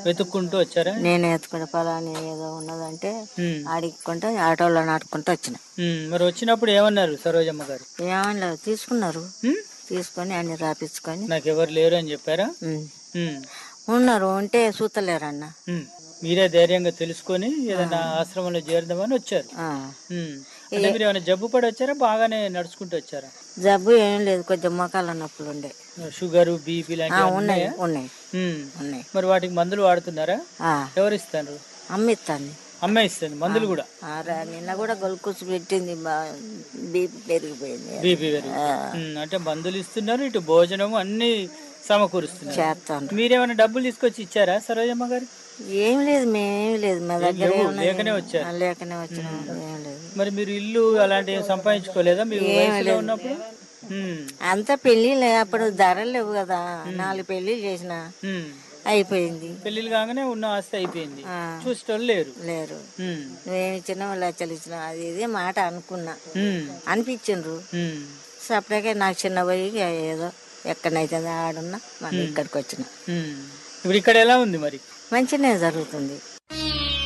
వెతుక్కుంటూ వచ్చారా నేను ఎత్తుకునే పొలాన్ని ఏదో ఉన్నదంటే ఉమ్. ఆడుకుంటా ఆటోలో నాటుకుంటూ వచ్చిన ఉమ్, మరి వచ్చినప్పుడు ఏమన్నారు సరోజమ్మ గారు ఏమని లేదు తీసుకున్నారు ఉమ్? తీసుకొని అన్ని రాపించుకొని నాకు ఎవరు లేరు అని చెప్పారా ఉమ్. ఉమ్, ఉన్నారు ఉంటే చూతలేరన్న ఉమ్. మీరే ధైర్యంగా తెలుసుకొని ఏదైనా ఆశ్రమంలో చేరదామని వచ్చారు ఆ. ఉమ్. అంటే మీరు ఏమైనా జబ్బు పడి వచ్చారా బాగానే నడుచుకుంటూ వచ్చారా జబ్బు ఏం లేదు కొంచెం మొక్కల నొప్పులు ఉండే షుగర్ బీపీ ఆ, లాంటివి ఉన్నాయి ఉన్నాయా? ఉన్నాయి ఉమ్. ఉన్నాయి మరి వాటికి మందులు వాడుతున్నారా ఆ, ఎవరు ఇస్తారు అమ్మిస్తాను అమ్మాయి ఇస్తుంది మందులు కూడా ఆ, రా- నిన్న కూడా గొలుకుసు పెట్టింది బా బీపీ పెరిగిపోయింది బీపీ పెరుగు ఆ, ఉమ్, అంటే మందులు ఇస్తున్నారు ఇటు భోజనము అన్ని సమకూరుస్తున్నారు చేస్తాను మీరేమైనా డబ్బులు తీసుకొచ్చి ఇచ్చారా సరోజమ్మ గారు ఏం లేదు మేమేం లేదు మా దగ్గర లేవు, ఏమున్నది? లేకనే వచ్చారు. ఆ, లేకనే వచ్చినాం ఏం లేదు మరి మీరు ఇల్లు అలాంటివి ఏం సంపాదించుకోలేదా మీ వయసులో ఉన్నప్పుడు ఉమ్, అంతా పెళ్ళిళ్ళు అప్పుడు ధరలు లేవు కదా నాలుగు పెళ్ళిళ్ళు చేసిన ఉమ్. అయిపోయింది పెళ్ళిళ్ళు కాగానే ఉన్న ఆస్తి అయిపోయింది ఆ, చూసేటోళ్ళు లేరు లేరు ఉమ్, నువ్వేమి ఇచ్చినావు లచ్చలు ఇచ్చినావు అది ఇదే మాట అనుకున్నా ఉమ్, అనిపించిండ్రు ఉమ్. సపరేట్గా నాకు చిన్న పోయి ఏదో ఎక్కడైతే ఆడున్నా మళ్ళీ ఇక్కడికి వచ్చిన ఉమ్. ఇప్పుడు ఇక్కడ ఎలా ఉంది మరి మంచిగానే జరుగుతుంది